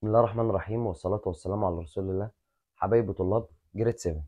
بسم الله الرحمن الرحيم والصلاة والسلام على رسول الله حبايبي طلاب جريد 7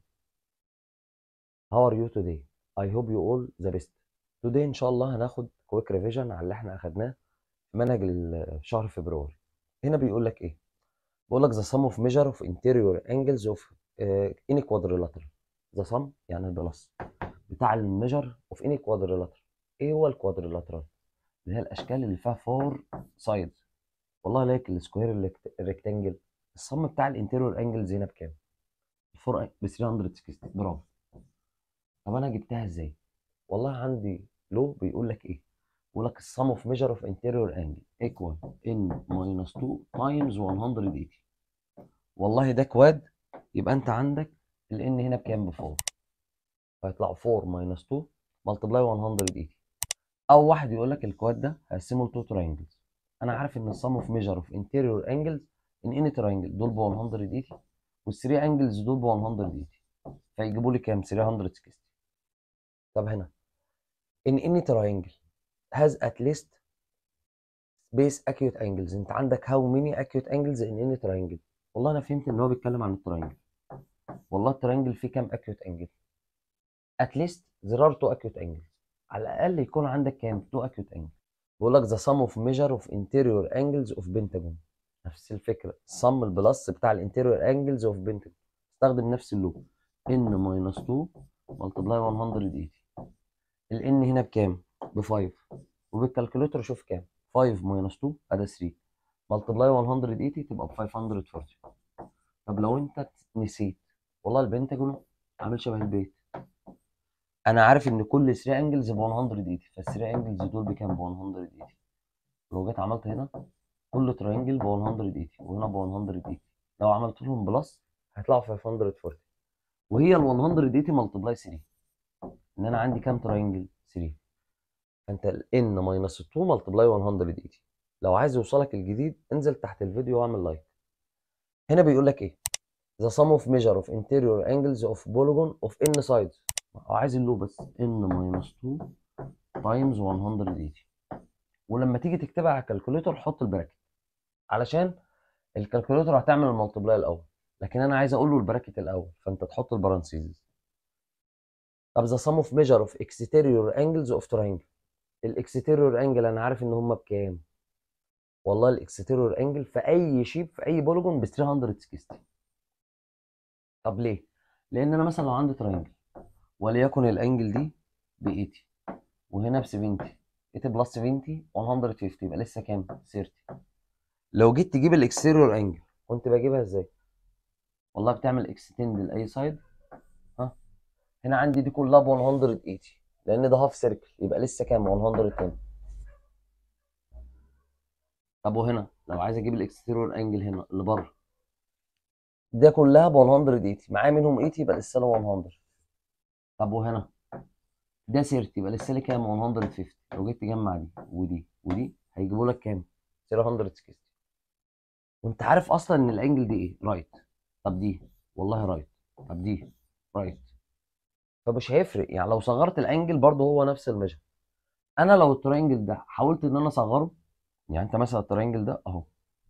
How are you today? I hope you all the best Today إن شاء الله هناخد كويك ريفيجن على اللي احنا أخدناه في منهج ال- شهر فبراير هنا بيقول لك إيه؟ بيقول لك the sum of measure of interior angles of uh, any quadrilateral the sum يعني البلس بتاع الميجر of any quadrilateral إيه هو الكوادريلاترال؟ اللي هي الأشكال اللي فيها فور سايدز والله لايك السكوير الريكتانجل الصم بتاع الانتيريور انجلز هنا بكام؟ الفور ب 360 برافو طب انا جبتها ازاي؟ والله عندي لو بيقول لك ايه؟ بيقول لك السم اوف ميجر اوف انتيريور انجل ايكوال ان ماينس 2 تايمز 180 والله ده كواد يبقى انت عندك الان هنا بكام؟ ب 4 فيطلع 4 ماينس 2 ملتبلاي 180 او واحد يقول لك الكواد ده هقسمه لتو تراينجلز انا عارف ان السم اوف ميجر اوف انتيريور انجلز ان اني تراينجل دول ب 180 والثري انجلز دول ب 180 فيجيبوا لي كام 360 طب هنا ان اني تراينجل has at least base acute angles انت عندك how many acute angles in any triangle والله انا فهمت ان هو بيتكلم عن التراينجل والله التراينجل فيه كام acute angle at least there are two acute angles على الاقل يكون عندك كام two acute angles بيقول لك the sum of measure of interior angles of pentagon نفس الفكره السم البلس بتاع الانتيريور انجلز اوف بنتاجون استخدم نفس اللوب ان ماينس 2 ملتبلاي 180 الان هنا بكام؟ ب 5 وبالكالكوليتر شوف كام 5 ماينس 2 ادي 3 ملتبلاي 180 تبقى ب 540 طب لو انت نسيت والله البنتاجون عامل شبه البيت انا عارف ان كل 3 انجلز ب 180 فال 3 انجلز دول بكام ب 180 لو جيت عملت هنا كل ترينجل ب 180 وهنا ب 180 لو عملت لهم بلس هيطلعوا 540 وهي ال 180 ملتبلاي 3 ان انا عندي كام ترينجل 3 فانت ال n ماينس 2 ملتبلاي 180 لو عايز يوصلك الجديد انزل تحت الفيديو واعمل لايك هنا بيقول لك ايه the sum of measure of interior angles of polygon of n sides هو عايز اللو بس n ماينس 2 تايمز 180 ولما تيجي تكتبها على الكالكوليتر حط البراكت علشان الكالكوليتر هتعمل الملتبلاي الاول لكن انا عايز اقول له البراكت الاول فانت تحط البارانسيز طب the sum of measure of exterior angles of triangle الاكستيريور انجل انا عارف ان هم بكام والله الاكستيريور انجل في اي شيب في اي بوليجون ب 360 طب ليه لان انا مثلا لو عندي تراينجل وليكن الانجل دي ب 80 وهنا ب 70 80 بلس 70 150 يبقى لسه كام 30 لو جيت تجيب الاكستيريور انجل كنت بجيبها ازاي والله بتعمل اكستند لاي سايد ها هنا عندي دي كلها ب 180 لان ده هاف سيركل يبقى لسه كام 110 طب وهنا لو عايز اجيب الاكستيريور انجل هنا اللي بره ده كلها ب 180 معايا منهم 80 يبقى لسه له 100 طب وهنا ده 30 يبقى لسه لي كام 150 لو جيت تجمع دي ودي ودي هيجيبوا لك كام 360 وانت عارف اصلا ان الانجل دي ايه رايت طب دي والله رايت طب دي رايت فمش هيفرق يعني لو صغرت الانجل برضه هو نفس الميجر انا لو الترينجل ده حاولت ان انا اصغره يعني انت مثلا الترينجل ده اهو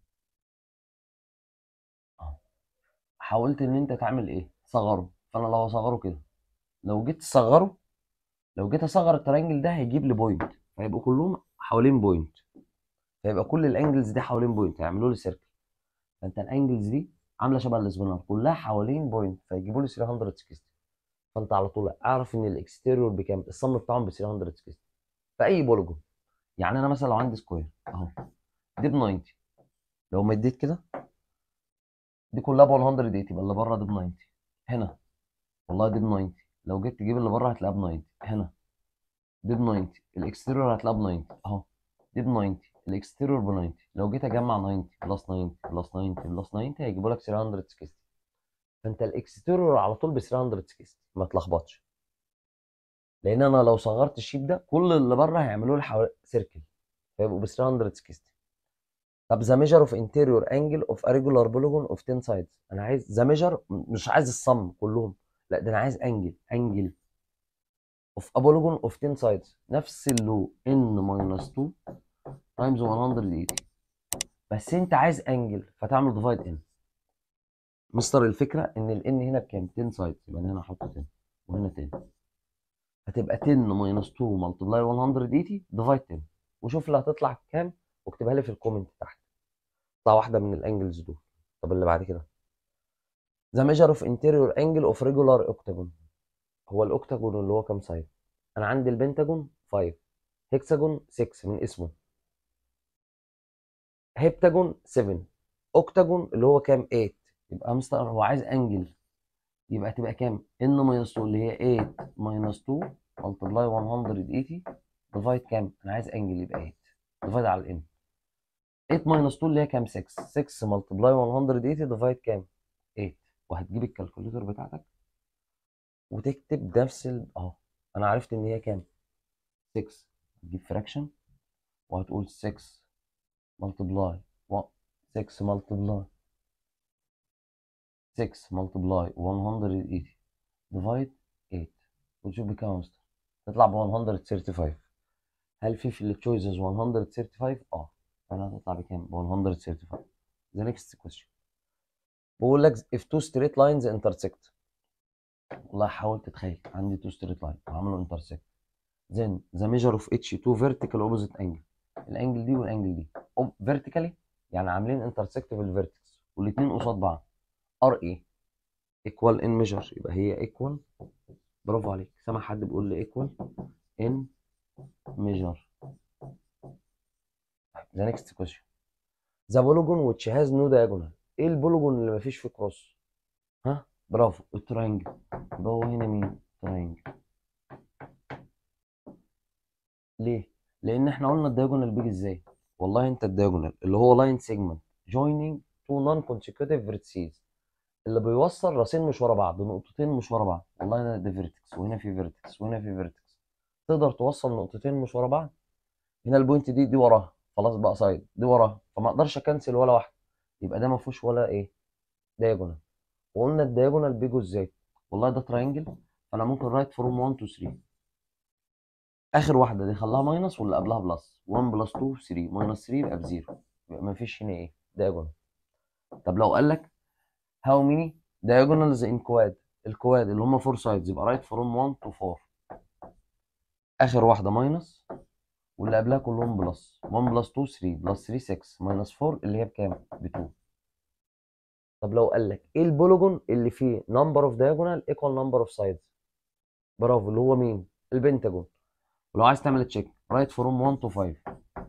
اهو حاولت ان انت تعمل ايه تصغره فانا لو اصغره كده لو جيت تصغره لو جيت اصغر الترينجل ده هيجيب لي بوينت فيبقوا كلهم حوالين بوينت فيبقى كل الانجلز دي حوالين بوينت هيعملوا لي سيركل فانت الانجلز دي عامله شبه الاسبونار كلها حوالين بوينت فيجيبوا لي 360 فانت على طول اعرف ان الاكستيريور بكام الصم بتاعهم ب 360 في اي بوليجون يعني انا مثلا لو عندي سكوير اهو دي ب 90 لو مديت كده دي كلها ب 180 يبقى اللي بره دي ب 90 هنا والله دي ب 90 لو جيت تجيب اللي بره هتلاقيها ب 90 هنا دي ب 90 الاكستيريور هتلاقيها ب 90 اهو دي ب 90 الاكستيريور ب 90 لو جيت اجمع 90 بلس 90 بلس 90 بلس 90 هيجيبوا لك 360 فانت الاكستيريور على طول ب 360 ما تلخبطش لان انا لو صغرت الشيب ده كل اللي بره هيعملوا لي حوالي سيركل فيبقوا ب 360 طب ذا ميجر اوف انتيريور انجل اوف ا ريجولار بوليجون اوف 10 سايدز انا عايز ذا ميجر مش عايز الصم كلهم لا ده انا عايز انجل انجل اوف ا بوليجون اوف 10 سايدز نفس اللو ان ماينس 2 تايمز 180 بس انت عايز انجل فتعمل ديفايد ان مستر الفكره ان الان هنا بكام 10 سايدز يبقى أنا هنا احط 10 وهنا 10 هتبقى 10 ماينس 2 ملتبلاي 180 ديفايد 10 وشوف اللي هتطلع كام واكتبها لي في الكومنت تحت تطلع واحده من الانجلز دول طب اللي بعد كده ذا ميجر اوف انتيريور انجل اوف ريجولار اوكتاجون هو الاوكتاجون اللي هو كام سايد انا عندي البنتاجون 5 هيكساجون 6 من اسمه هيبتاجون 7 اوكتاجون اللي هو كام 8 يبقى مستر هو عايز انجل يبقى تبقى كام ان ماينس 2 اللي هي 8 ماينس 2 ملتبلاي 180 ديفايد كام انا عايز انجل يبقى 8 ديفايد على الان 8 ماينس 2 اللي هي كام 6 6 ملتبلاي 180 ديفايد كام 8 وهتجيب الكالكوليتر بتاعتك وتكتب نفس ال اهو انا عرفت ان هي كام 6 هتجيب فراكشن وهتقول 6 ملتبلاي 6 ملتبلاي 6 ملتبلاي 180 ديفايد 8 وتشوف بكام يا مستر تطلع ب 135 هل في في التشويسز 135 اه فانا هتطلع بكام ب 135 the next question بقول لك if two straight lines intersect والله حاول تتخيل عندي two straight line وعملوا intersect then the measure of each two vertical opposite angle الانجل دي والانجل دي vertically يعني عاملين intersect في الفيرتكس والاثنين قصاد بعض ار اي ايكوال ان ميجر يبقى هي ايكوال برافو عليك سامع حد بيقول لي ايكوال ان ميجر ذا نيكست كويشن ذا بولوجون which has no diagonal ايه البولوجون اللي مفيش فيه كروس ها برافو الترينجل يبقى هو هنا مين ترينجل ليه لان احنا قلنا الدياجونال بيجي ازاي والله انت الدياجونال اللي هو لاين سيجمنت joining two non-consecutive vertices اللي بيوصل راسين مش ورا بعض نقطتين مش ورا بعض والله هنا ده فيرتكس وهنا في فيرتكس وهنا في فيرتكس تقدر توصل نقطتين مش ورا بعض هنا البوينت دي دي وراها خلاص بقى سايد دي وراها فما اقدرش اكنسل ولا واحده يبقى ده ما فيهوش ولا ايه دايجونال وقلنا الدايجونال بيجوا ازاي والله ده تراينجل فانا ممكن رايت فروم 1 تو 3 اخر واحده دي خلاها ماينس واللي قبلها بلس 1 بلس 2 3 ماينس 3 يبقى بزيرو يبقى ما فيش هنا ايه دايجونال طب لو قال لك how many diagonals in quad الكواد اللي هم 4 sides يبقى right from 1 to 4 اخر واحده ماينس واللي قبلها كلهم بلس 1 بلس 2 3 بلس 3 6 ماينس 4 اللي هي بكام ب 2 طب لو قال لك ايه البولوجون اللي فيه number of diagonal equal number of sides برافو اللي هو مين البنتاجون ولو عايز تعمل تشيك رايت فروم 1 تو 5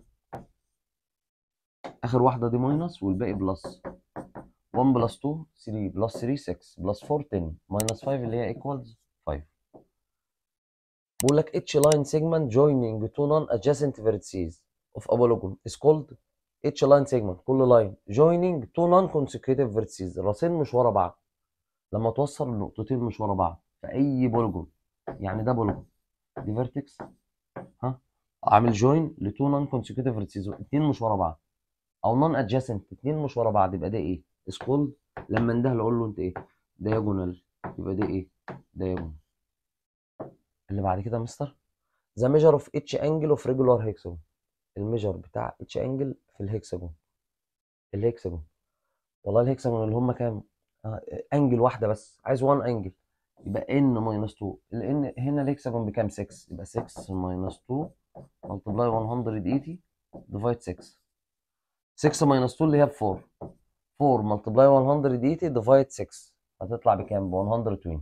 اخر واحده دي ماينس والباقي بلس 1 بلس 2 3 بلس 3 6 بلس 4 10 ماينس 5 اللي هي ايكوالز 5 بقول لك each line segment joining two non-adjacent vertices of a polygon is called each line segment كل line joining two non-consecutive vertices الراسين مش ورا بعض لما توصل النقطتين مش ورا بعض في اي بولجون يعني ده بولجون دي فيرتكس ها عامل جوين لتو نون كونسيكوتيف فيرتيسز اتنين مش ورا بعض او نون ادجاسنت اتنين مش ورا بعض يبقى ده ايه سكولد لما انده اقول له انت ايه دايجونال يبقى ده ايه دايجونال اللي بعد كده يا مستر ذا ميجر اوف اتش انجل اوف ريجولار هيكساجون الميجر بتاع اتش انجل في الهيكساجون الهيكساجون والله الهيكساجون اللي هم كام آه انجل واحده بس عايز 1 انجل يبقى ان ماينس 2 لان هنا الهيكساجون بكام 6 يبقى 6 ماينس 2 ملتبلاي 180 ديفايد 6 6 ماينس 2 اللي هي ب 4 4 ملتبلاي 180 ديفايد 6 هتطلع بكام ب 120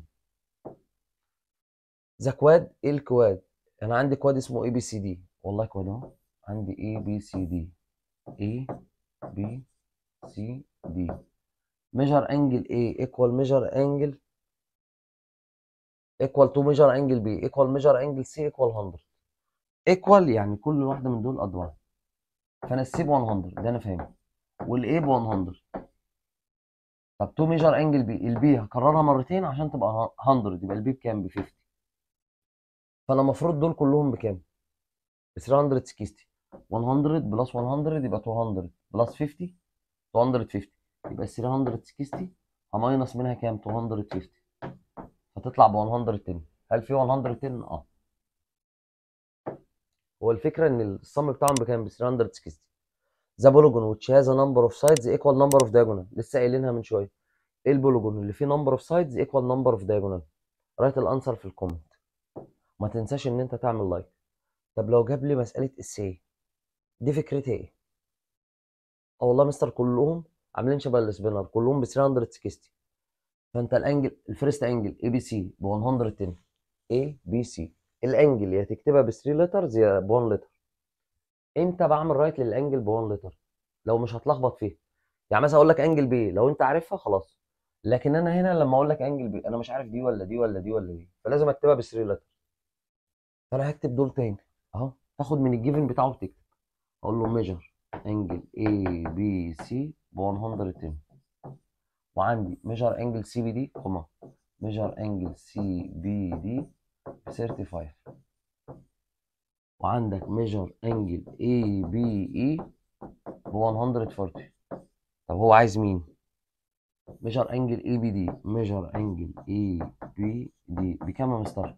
ذا كواد ايه الكواد انا عندي كواد اسمه اي بي سي دي والله كواد اهو عندي اي بي سي دي اي بي سي دي ميجر انجل A equal measure angle equal to measure angle B equal measure angle C equal 100 equal يعني كل واحدة من دول أضواء فأنا السي ب 100 ده أنا فاهمه والA ب 100 طب تو ميجر انجل B البي هكررها مرتين عشان تبقى 100 يبقى البي بكام ب 50 فأنا المفروض دول كلهم بكام؟ ب 360 100 بلس 100 يبقى 200 بلس 50 250 يبقى 360 هماينس منها كام 250 فتطلع ب 110 هل في 110 اه هو الفكره ان الصم بتاعهم بكام ب 360 ذا بولوجون which has a number of sides equal number of diagonal لسه قايلينها من شويه ايه البولوجون اللي فيه number of sides equal number of diagonal رايت الانسر في الكومنت ما تنساش ان انت تعمل لايك طب لو جاب لي مساله السي دي فكرتها ايه اه والله مستر كلهم عاملين شبه السبينر كلهم ب 360 فانت الانجل الفيرست انجل اي بي سي ب 110 اي بي سي الانجل يا تكتبها ب 3 لترز يا ب 1 لتر امتى بعمل رايت للانجل ب 1 لتر لو مش هتلخبط فيها يعني مثلا اقول لك انجل بي لو انت عارفها خلاص لكن انا هنا لما اقول لك انجل بي انا مش عارف دي ولا دي ولا دي ولا دي فلازم اكتبها ب 3 لتر فانا هكتب دول تاني اهو تاخد من الجيفن بتاعه وتكتب اقول له ميجر انجل اي بي سي ب 110 وعندي ميجر انجل سي بي دي كوما ميجر انجل سي بي دي ب 35 وعندك ميجر انجل اي بي اي ب 140 طب هو عايز مين ميجر انجل اي بي دي ميجر انجل اي بي دي بكام يا مستر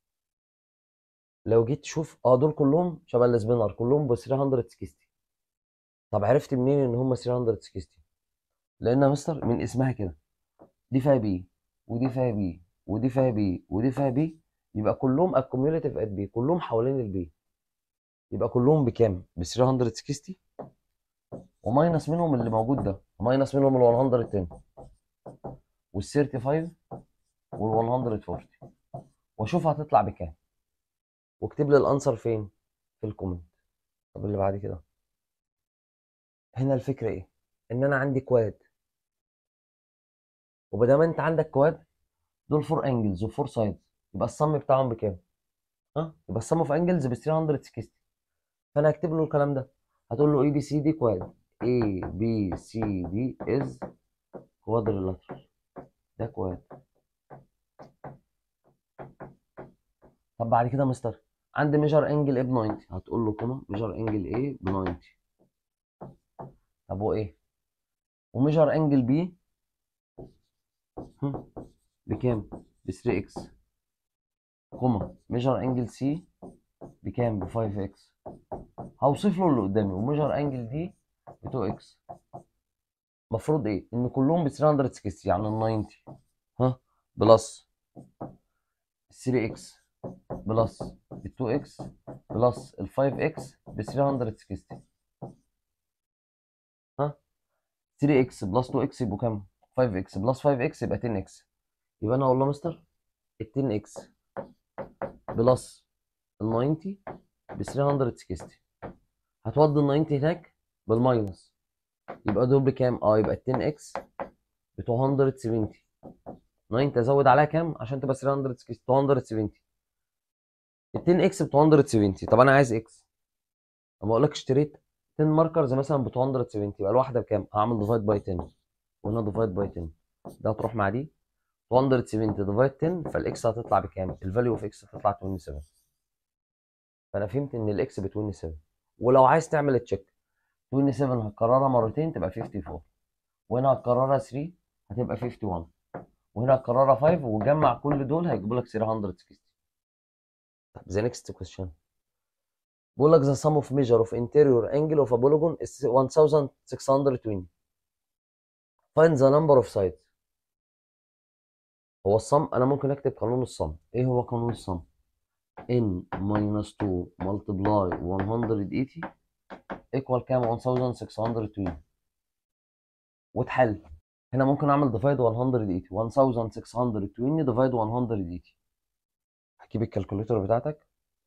لو جيت تشوف اه دول كلهم شبه السبينر كلهم ب 360 طب عرفت منين ان هم 360 لان يا مستر من اسمها كده دي فيها بي ودي فيها بي ودي فيها بي ودي فيها بي يبقى كلهم accumulative at بي كلهم حوالين البي يبقى كلهم بكام ب 360 وماينس منهم اللي موجود ده وماينس منهم ال 110 وال 35 وال 140 واشوف هتطلع بكام واكتب لي الانسر فين في الكومنت طب اللي بعد كده هنا الفكره ايه ان انا عندي كواد وبدام انت عندك كواد دول فور انجلز وفور سايدز يبقى الصم بتاعهم بكام ها يبقى الصم في انجلز ب 360 فانا هكتب له الكلام ده هتقول له اي بي سي دي كواد اي بي سي دي از كوادريلاترال ده كواد طب بعد كده مستر عندي ميجر انجل ايه ب 90 هتقول له كوما ميجر انجل ايه ب 90 طب وايه وميجر انجل بي بكام ب 3 اكس كوما ميجر انجل سي بكام ب 5 اكس هوصف له اللي قدامي وميجر انجل دي ب 2 اكس المفروض ايه ان كلهم ب 360 يعني ال 90 ها بلس 3 اكس بلس ال 2 اكس بلس ال 5 اكس ب 360 ها 3 اكس بلس 2 اكس يبقوا كام 5 اكس بلس 5 اكس يبقى 10 اكس يبقى انا اقول له مستر ال 10 اكس بلس ال 90 ب 360 هتودي ال 90 هناك بالماينس يبقى دول بكام اه يبقى ال 10 اكس ب 270 9 تزود عليها كام عشان تبقى 360 270 ال 10 اكس ب 270 طب انا عايز اكس اما اقول لك اشتريت 10 ماركرز مثلا ب 270 يبقى الواحده بكام هعمل ديفايد باي 10 وهنا ديفايد باي 10 ده هتروح مع دي 270 ديفايد 10 فالاكس هتطلع بكام الفاليو اوف اكس هتطلع 27 فانا فهمت ان الاكس ب 27 ولو عايز تعمل تشيك 27 هتكررها مرتين تبقى 54 وهنا هتكررها 3 هتبقى 51 وهنا هتكررها 5 وجمع كل دول هيجيبوا لك 360 طب the next question بيقول لك the sum of measure of interior angle of a polygon is 1620 find the number of sides هو الصم انا ممكن اكتب قانون الصم ايه هو قانون الصم n minus 2 multiply 180 equal كام 1620 وتحل هنا ممكن اعمل divide 180 1620 divide 180 هجيب الكالكوليتر بتاعتك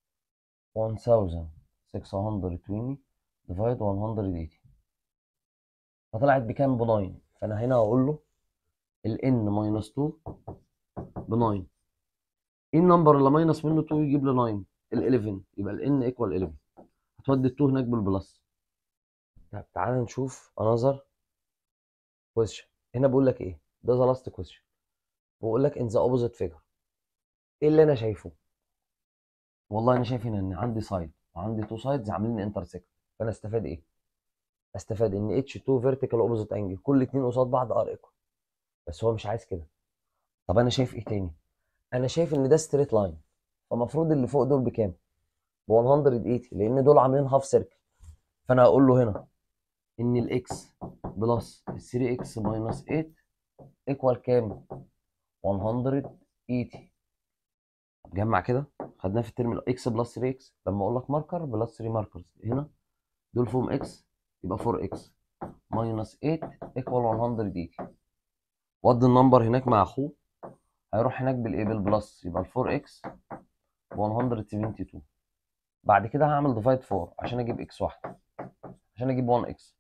1620 divide 180 فطلعت بكام ب 9 فانا هنا هقول له ال n minus 2 ب 9 ايه النمبر اللي ماينس منه 2 يجيب لي 9 ال 11 يبقى ال n ايكوال 11 هتودي ال 2 هناك بالبلس طب تعالى نشوف another question هنا بقول لك ايه ده the last question بقول لك in the opposite figure ايه اللي انا شايفه والله انا شايف ان عندي سايد وعندي تو سايدز عاملين انترسكت فانا استفاد ايه استفاد ان H2 vertical opposite angle كل اتنين قصاد بعض ار ايكوال بس هو مش عايز كده طب انا شايف ايه تاني انا شايف ان ده ستريت لاين فالمفروض اللي فوق دول بكام ب 180 لان دول عاملين هاف سيركل فانا هقول له هنا ان الاكس بلس 3 اكس ماينس 8 ايكوال كام 180 جمع كده خدناه في الترم اكس بلس 3 اكس لما اقول لك ماركر بلس 3 ماركرز هنا دول فيهم اكس يبقى 4 اكس ماينس 8 ايكوال 180 ودي النمبر هناك مع اخوه هيروح هناك بالايه بالبلس يبقى ال 4 اكس 172 بعد كده هعمل ديفايد 4 عشان اجيب اكس واحده عشان اجيب 1 اكس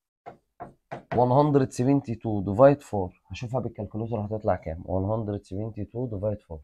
172 ديفايد 4 هشوفها بالكالكوليتر هتطلع كام 172 ديفايد 4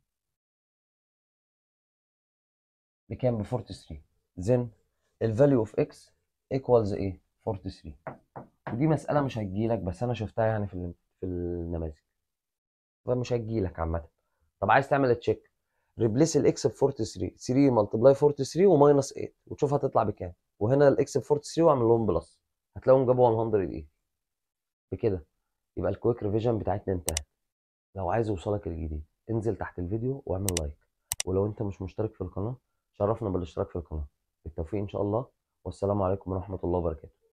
بكام ب 43 then الفاليو اوف اكس ايكوالز ايه 43 ودي مساله مش هتجيلك بس انا شفتها يعني في ال- في النماذج فمش هتجيلك عامه طب عايز تعمل تشيك ريبليس الاكس ب 43 3 ملتبلاي 43 وماينس 8 وتشوف هتطلع بكام وهنا الاكس ب 43 واعمل لهم بلس هتلاقيهم جابوا 108 بكده يبقى الكويك ريفيجن بتاعتنا انتهت لو عايز يوصلك الجديد انزل تحت الفيديو واعمل لايك ولو انت مش مشترك في القناه شرفنا بالاشتراك في القناه بالتوفيق ان شاء الله والسلام عليكم ورحمه الله وبركاته